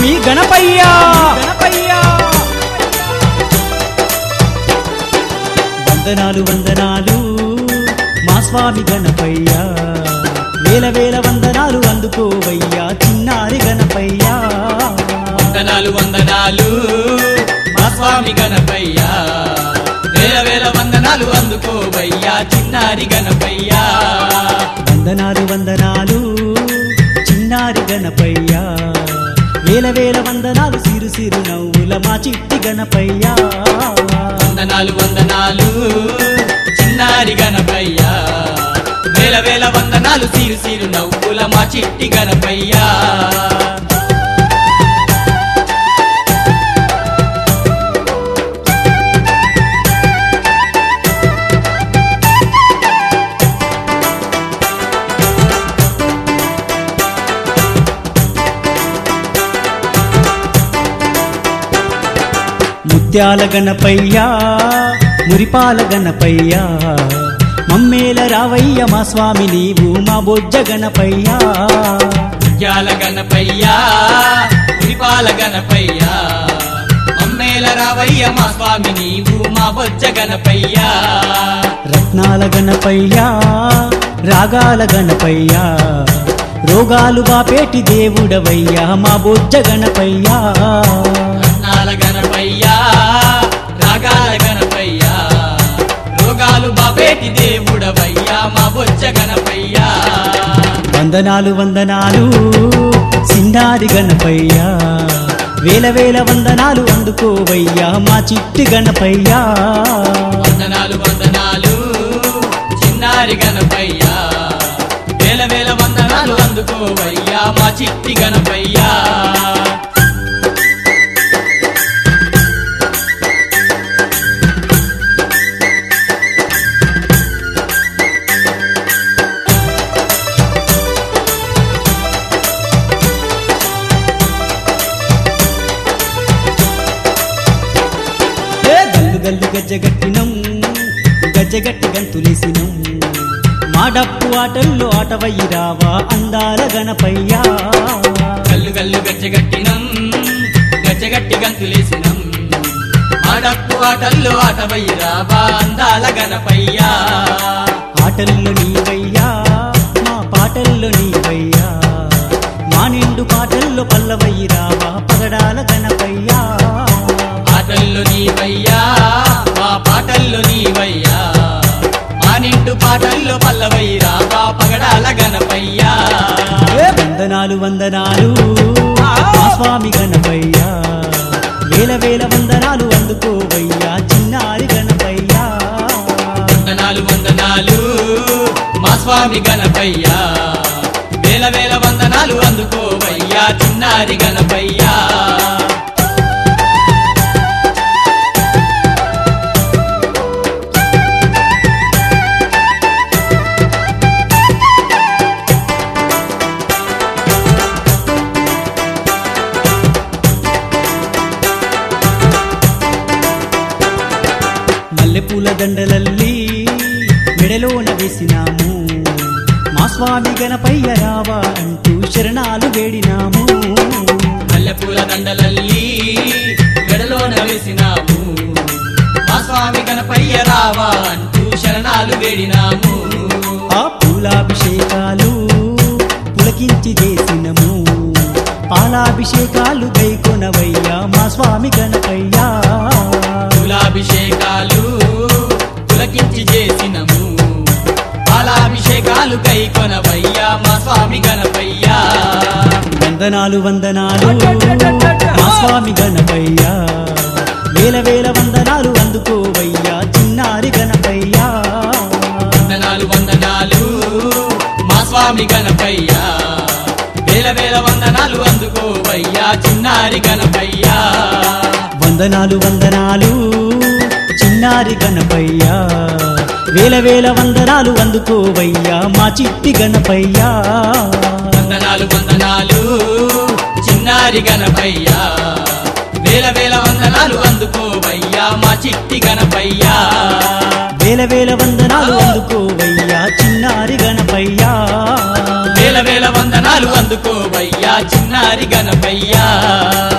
స్వామి గణపయ్యా గణపయ్యా వందనాలు వందనాలు మా స్వామి గణపయ్యా వేల వేల వందనాలు అందుకోవయ్యా చిన్నారి గణపయ్యా వందనాలు వందనాలు మా స్వామి గణపయ్యా వేల వేల వందనాలు అందుకోవయ్యా చిన్నారి గణపయ్యా వందనాలు వందనాలు చిన్నారి గణపయ్యా వేల వేల వందనాలు సిరు సిరు నవ్వుల మా చిట్టి గణపయ్యా వందనాలు వందనాలు చిన్నారి గణపయ్యా వేల వేల వందనాలు సిరు సిరు నవ్వుల మా చిట్టి గణపయ్యా ముత్యాల గణపయ్యా మురిపాల గణపయ్యా మమ్మేల రావయ్య మా స్వామి నీవు మా బొజ్జ గణపయ్యా ముత్యాల గణపయ్యా ఉరిపాల గణపయ్యా అమ్మేల రావయ్య మా స్వామి నీవు మా బొజ్జ గణపయ్యా రత్నాల గణపయ్యా రాగాల గణపయ్యా రోగాలు బాపేటి దేవుడవయ్యా మా బొజ్జ గణపయ్యా రత్నాల గణపయ్యా రాగాల గణపయ్యా రోగాలు బాబేటి దేవుడవయ్యా మా బొజ్జ గణపయ్యా వందనాలు వందనాలు సిన్నారి గణపయ్యా వేల వేల వందనాలు అందుకోవయ్యా మా చిట్టి గణపయ్యా వందనాలు వందనాలు చిన్నారి గణపయ్యా వేల వేల వందనాలు అందుకోవయ్యా మా చిట్టి గణపయ్యా ఏ గల్లు గల్లు గజ్జగట్టినం గజ్జగట్టి గంతులేసినం మా డప్పు ఆటల్లో ఆటవయ్యి రావా అందాల గణపయ్యా గల్లు గల్లు గజ్జగట్టినం గజ్జగట్టి గంతులేసినం ఆడప్పు ఆటల్లో ఆటవయ్యరాబా అందాల గణపయ్యా ఆటల్లో నీవయ్యా మా పాటల్లో నీవయ్యా మా నిండు పాటల్లో పల్లవయ్యి రావా పగడాల గణపయ్యా ఆటల్లో నీవయ్యా మా పాటల్లో నీవయ్యా మా నిండు పాటల్లో పల్లవయ్యరాబా పగడాల గణపయ్యా ఏ వందనాలు వందనాలు మా స్వామి గణపయ్యా వేల వేల వందనాలు అందుకోవయ్యా చిన్నారి గణపయ్యా వందనాలు వందనాలు మా స్వామి గణపయ్యా వేల వేల వందనాలు అందుకోవయ్యా చిన్నారి గణపయ్యా మల్లెపూల దండలల్లి మెడలోన వేసినాము మా స్వామి గణపయ్య రావా అంటూ శరణాలు వేడినాము మల్లెపూల దండలల్లి మెడలోన వేసినాము మా స్వామి గణపయ్య రావా అంటూ శరణాలు వేడినాము ఆ పూలాభిషేకాలు పులకించి చేసినము పాలాభిషేకాలు గైకొనవయ్యా మా స్వామి గణపయ్యా కులాభిషేకాలు పులకించి చేసినము పాలాభిషేకాలు కైకొనవయ్యా మా స్వామి గణపయ్యా వందనాలు వందనాలు మా స్వామి గణపయ్యా వేల వేల వందనాలు అందుకోవయ్యా చిన్నారి గణపయ్యా వందనాలు వందనాలు మా స్వామి గణపయ్యా వేల వేల వందనాలు అందుకోవయ్యా చిన్నారి గణపయ్యా వందనాలు వందనాలు చిన్నారి గణపయ్యా వేల వేల వందనాలు అందుకోవయ్యా మా చిట్టి గణపయ్యా వందనాలు వందనాలు చిన్నారి గణపయ్యా వేల వేల వందనాలు అందుకోవయ్యా మా చిట్టి గణపయ్యా వేల వేల వందనాలు అందుకోవయ్యా చిన్నారి గణపయ్యా వేల వేల వందనాలు అందుకోవయ్యా చిన్నారి చిన్నారి గణపయ్యా